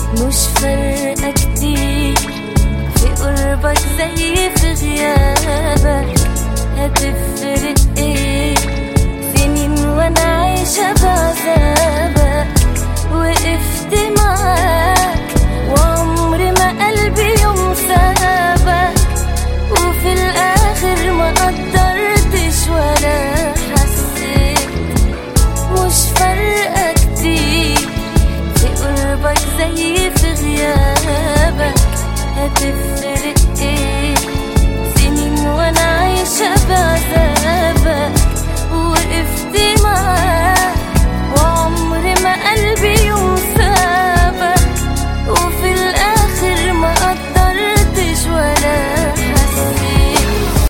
مش فارقة كتير في قربك زي في غيابك هتفرق ايه سنين وانا عايشة بعذابك